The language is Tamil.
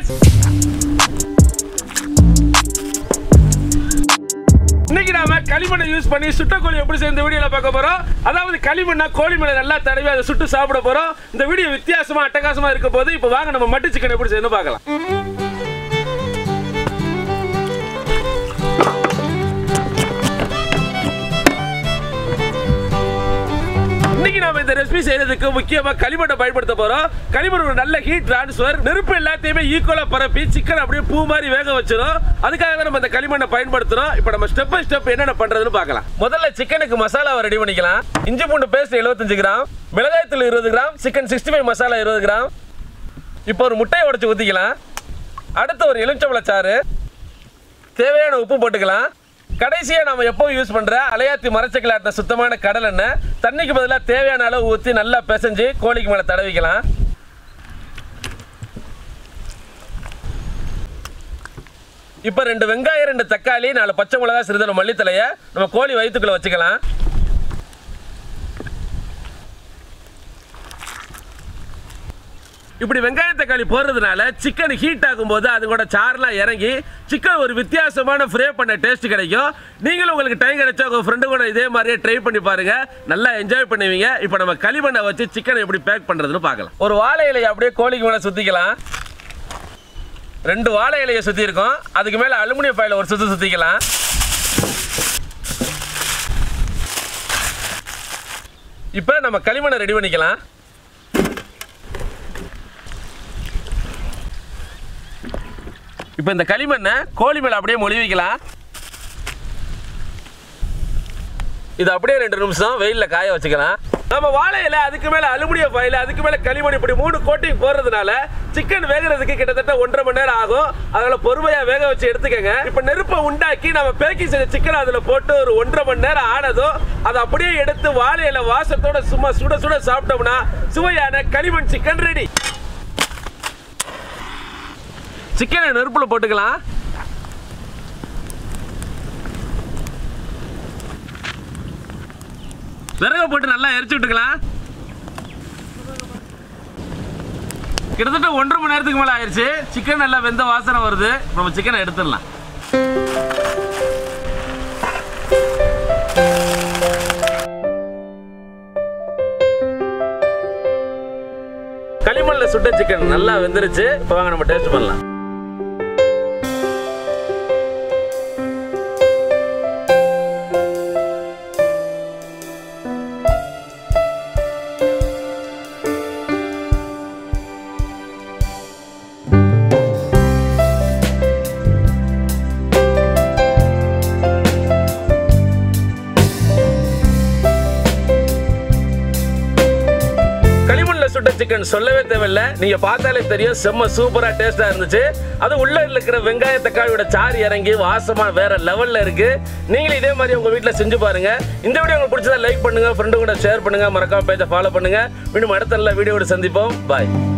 இன்னைக்கு நாம களிமண்ணை யூஸ் பண்ணி சுட்ட கோழி எப்படி செய்ய இந்த வீடியோல பார்க்க போறோம் அதாவது களிமண்ணா கோழி மேல நல்லா தடவி அதை சுட்டு சாப்பிட போறோம் இந்த வீடியோ வித்தியாசமா அட்டகாசமா இருக்க போது இப்போ வாங்க நம்ம மட்டு சிக்கன் எப்படி செய்யணும் பார்க்கலாம் இன்னைக்கு நாம இந்த ரெசிபி செய்யறதுக்கு முக்கியமா களிமண்ணை பயன்படுத்த போறோம் களிமண் ஒரு நல்ல ஹீட் டிரான்ஸ்ஃபர் நெருப்பு எல்லாத்தையுமே ஈக்குவலா பரப்பி சிக்கன் அப்படியே பூ மாதிரி வேக வச்சிரும் அதுக்காக தான் நம்ம இந்த களிமண்ணை பயன்படுத்துறோம் இப்போ நம்ம ஸ்டெப் பை ஸ்டெப் என்னென்ன பண்றதுன்னு பார்க்கலாம் முதல்ல சிக்கனுக்கு மசாலாவை ரெடி பண்ணிக்கலாம் இஞ்சி பூண்டு பேஸ்ட் 75 கிராம் மிளகாய் தூள் இருபது gram chicken sixty five masala இருபது கிராம் இப்போ ஒரு முட்டையை உடைச்சு ஊற்றிக்கலாம் அடுத்து ஒரு எலுமிச்சம்பழச்சாறு தேவையான உப்பு போட்டுக்கலாம் கடைசியாக நம்ம எப்பவும் யூஸ் பண்ணுற அலையாத்தி மரச்சக்கலாட்டின சுத்தமான கடல் எண்ணெய் தண்ணிக்கு பதிலாக தேவையான அளவு ஊற்றி நல்லா பிசைஞ்சு கோழிக்கு மேலே தடவிக்கலாம் இப்போ ரெண்டு வெங்காயம் ரெண்டு தக்காளி நாலு பச்சை மிளகா சிறிதளவு மல்லித்தலையை நம்ம கோழி வயிற்றுக்குள்ளே வச்சுக்கலாம் இப்படி வெங்காயம் தக்காளி போடுறதுனால சிக்கன் ஹீட் ஆகும்போது அது கூட சாரெலாம் இறங்கி சிக்கன் ஒரு வித்தியாசமான ஃப்ரை பண்ண டேஸ்ட் கிடைக்கும் நீங்களும் உங்களுக்கு டைம் கிடைச்சா உங்கள் ஃப்ரெண்டு கூட இதே மாதிரியே ட்ரை பண்ணி பாருங்க நல்லா என்ஜாய் பண்ணுவீங்க இப்போ நம்ம களிமண்ணை வச்சு சிக்கனை எப்படி பேக் பண்ணுறதுன்னு பார்க்கலாம் ஒரு வாழை இலையை அப்படியே கோழிக்கு மேலே சுற்றிக்கலாம் ரெண்டு வாழை இலையை சுற்றி இருக்கோம் அதுக்கு மேலே அலுமினியம் ஃபைல ஒரு சுற்றி சுற்றிக்கலாம் இப்போ நம்ம களிமண்ணை ரெடி பண்ணிக்கலாம் இப்போ இந்த களிமண்ணை கோழி மேலே அப்படியே மொழி வைக்கலாம் இது அப்படியே ரெண்டு நிமிஷம் வெயிலில் காய வச்சுக்கலாம் நம்ம வாழையில அதுக்கு மேல அலுமினியம் ஃபைல் அதுக்கு மேல களிமண் இப்படி மூணு கோட்டிங் போடுறதுனால சிக்கன் வேகிறதுக்கு கிட்டத்தட்ட ஒன்றரை மணி நேரம் ஆகும் அதனால பொறுமையா வேக வச்சு எடுத்துக்கங்க இப்ப நெருப்பை உண்டாக்கி நம்ம பேக்கிங் செஞ்ச சிக்கன் அதுல போட்டு ஒரு ஒன்றரை மணி நேரம் ஆனதும் அதை அப்படியே எடுத்து வாழையில வாசத்தோட சும்மா சுட சுட சாப்பிட்டோம்னா சுவையான களிமண் சிக்கன் ரெடி சிக்கனை நெருப்புல போட்டுக்கலாம் விறக போட்டு நல்லா எரிச்சு விட்டுக்கலாம் கிட்டத்தட்ட ஒன்றரை மணி நேரத்துக்கு மேலே ஆயிடுச்சு சிக்கன் நல்லா வெந்த வாசனை வருது இப்ப நம்ம சிக்கனை எடுத்துடலாம் களிமண்ணில் சுட்ட சிக்கன் நல்லா வெந்துருச்சு இப்போ வாங்க நம்ம டேஸ்ட் பண்ணலாம் களிமண்ணில் சுட்ட சிக்கன் சொல்லவே தேவையில்ல நீங்க பார்த்தாலே தெரியும் செம்ம சூப்பரா டேஸ்டா இருந்துச்சு அது உள்ள இருக்கிற வெங்காய தக்காளியோட சாறு இறங்கி வாசமா வேற லெவல்ல இருக்கு நீங்களும் இதே மாதிரி உங்க வீட்ல செஞ்சு பாருங்க இந்த வீடியோ உங்களுக்கு பிடிச்சதா லைக் பண்ணுங்க ஃப்ரெண்டு கூட ஷேர் பண்ணுங்க மறக்காம பேஜை ஃபாலோ பண்ணுங்க மீண்டும் அடுத்த நல்ல வீடியோட சந்திப்போம் பாய்